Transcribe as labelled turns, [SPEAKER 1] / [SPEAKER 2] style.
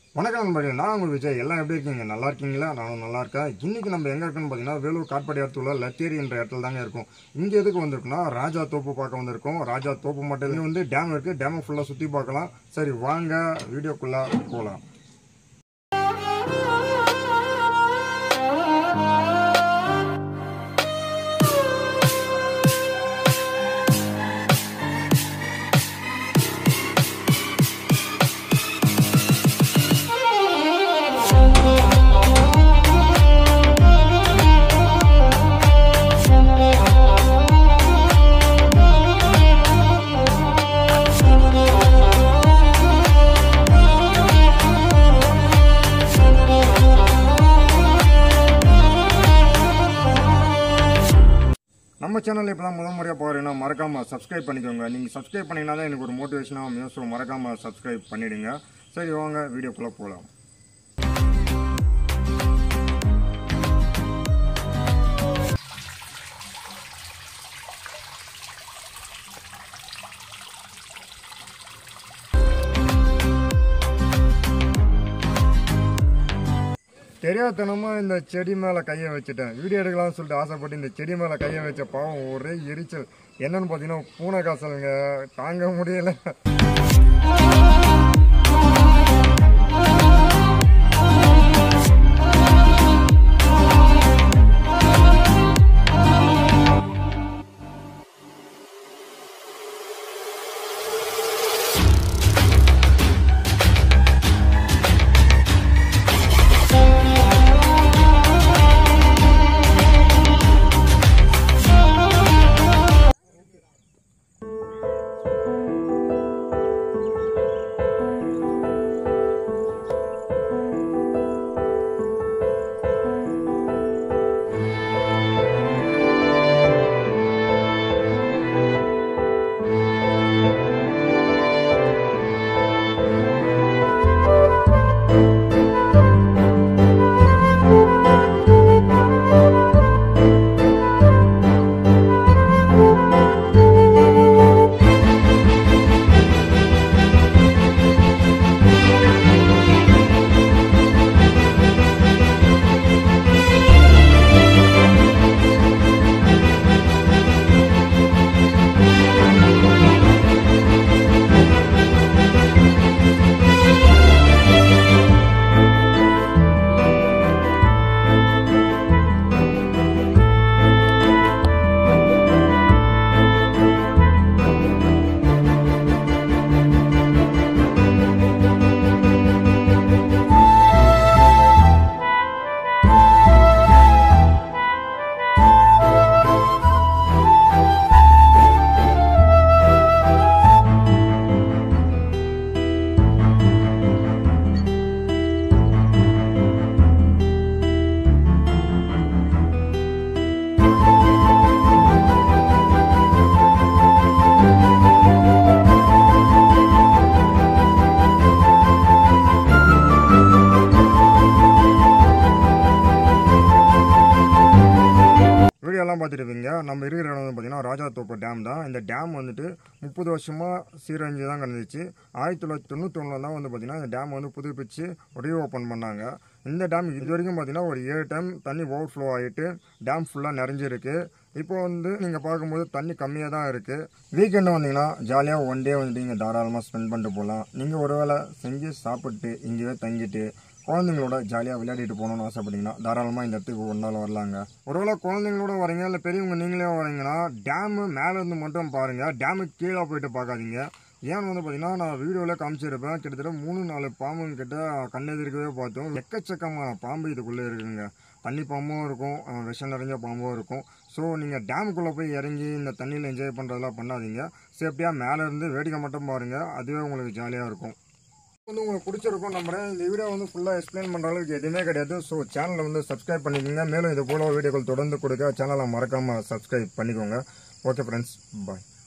[SPEAKER 1] வணக்கம் நண்பர்களே நான் உங்கள் விஜய் எல்லாம் எப்படி இருக்கீங்க நல்லா இருக்கீங்களா நானும் நல்லா இருக்கேன் இன்னைக்கு நம்ம எங்கே இருக்கோம்னு பார்த்தீங்கன்னா வேலூர் காட்பாடி இடத்துல லத்தேரி என்ற இடத்துல தாங்க இருக்கும் இங்கே எதுக்கு வந்திருக்குன்னா ராஜா தோப்பு பார்க்க வந்திருக்கோம் ராஜா தோப்பு மட்டும் இங்க வந்து டேம் இருக்குது டேமை ஃபுல்லாக சுற்றி பார்க்கலாம் சரி வாங்க வீடியோக்குள்ளே போகலாம் நம்ம சேனல் இப்போ தான் முதல் முறையாக போகிறீங்கன்னா மறக்காமல் சப்ஸ்கிரைப் பண்ணிக்கோங்க நீங்கள் சப்ஸ்கிரைப் பண்ணிங்கன்னா தான் எனக்கு ஒரு மோட்டிவேஷனாக அமையும் ஸோ மறக்காமல் சப்ஸ்கிரைப் பண்ணிவிடுங்க சரி வாங்க வீடியோக்குள்ளே போகலாம் தெரியாதனமா இந்த செடி மேலே கையை வச்சுட்டேன் வீடியோ எடுக்கலாம்னு சொல்லிட்டு ஆசைப்பட்டு இந்த செடி மேலே கையை வச்ச பாவம் ஒரே எரிச்சல் என்னன்னு பார்த்தீங்கன்னா பூனை காசலுங்க தாங்க முடியல வீடியோலாம் பார்த்துருப்பீங்க நம்ம இருக்கிற இடம் வந்து பார்த்தீங்கன்னா ராஜா தோப்பு டேம் தான் இந்த டேம் வந்துட்டு முப்பது வருஷமாக சீரழிஞ்சு தான் கிடந்துச்சு ஆயிரத்தி தொள்ளாயிரத்தி தொண்ணூத்தொன்னில் தான் வந்து பார்த்தீங்கன்னா இந்த டேம் வந்து புதுப்பிச்சு ரீ ஓப்பன் பண்ணாங்க இந்த டேம் இது வரைக்கும் பார்த்தீங்கன்னா ஒரு ஏழு டைம் தண்ணி ஓவர் ஃப்ளோ ஆகிட்டு டேம் ஃபுல்லாக நிறைஞ்சிருக்கு இப்போ வந்து நீங்கள் பார்க்கும்போது தண்ணி கம்மியாக தான் இருக்குது வீக்கெண்டு வந்தீங்கன்னா ஜாலியாக ஒன் டே வந்துட்டு இங்கே தாராளமாக ஸ்பெண்ட் பண்ணிட்டு போகலாம் நீங்கள் ஒருவேளை செஞ்சு சாப்பிட்டு இங்கேயே தங்கிட்டு குழந்தைங்களோட ஜாலியாக விளையாடிட்டு போகணும்னு ஆசைப்பட்டீங்கன்னா தாராளமாக இந்த இடத்துக்கு ஒரு நாள் வரலாங்க ஒருவேளை குழந்தைங்களோட வரீங்க இல்லை பெரியவங்க நீங்களே வரீங்கன்னா டேமு மேலே இருந்து மட்டும் பாருங்கள் டேமுக்கு கீழே போயிட்டு பார்க்காதீங்க ஏன்னு வந்து பார்த்தீங்கன்னா நான் வீடியோவில் காமிச்சிருப்பேன் கிட்டத்தட்ட மூணு நாலு பாம்புங்க கிட்ட கண்ணெதிர்க்கவே பார்த்தோம் எக்கச்சக்கமான பாம்பு இதுக்குள்ளே இருக்குங்க தண்ணி பாம்பும் இருக்கும் அஹ் விஷம் நிறைஞ்ச பாம்பும் இருக்கும் ஸோ நீங்கள் டேமுக்குள்ளே போய் இறங்கி இந்த தண்ணியில் என்ஜாய் பண்ணுறதெல்லாம் பண்ணாதீங்க சேஃப்டியாக மேலே இருந்து வேடிக்கை மட்டும் பாருங்கள் அதுவே உங்களுக்கு ஜாலியாக இருக்கும் வந்து உங்களுக்கு பிடிச்சிருக்கும் நம்புறேன் இந்த வீடியோ வந்து ஃபுல்லாக எக்ஸ்பிளைன் பண்ணுற அளவுக்கு எதுவுமே கிடையாது ஸோ சேனலை வந்து சப்ஸ்கிரைப் பண்ணிக்கோங்க மேலும் இது போல வீடியோக்கள் தொடர்ந்து கொடுக்க சேனலை மறக்காமல் சப்ஸ்கிரைப் பண்ணிக்கோங்க ஓகே ஃப்ரெண்ட்ஸ் பாய்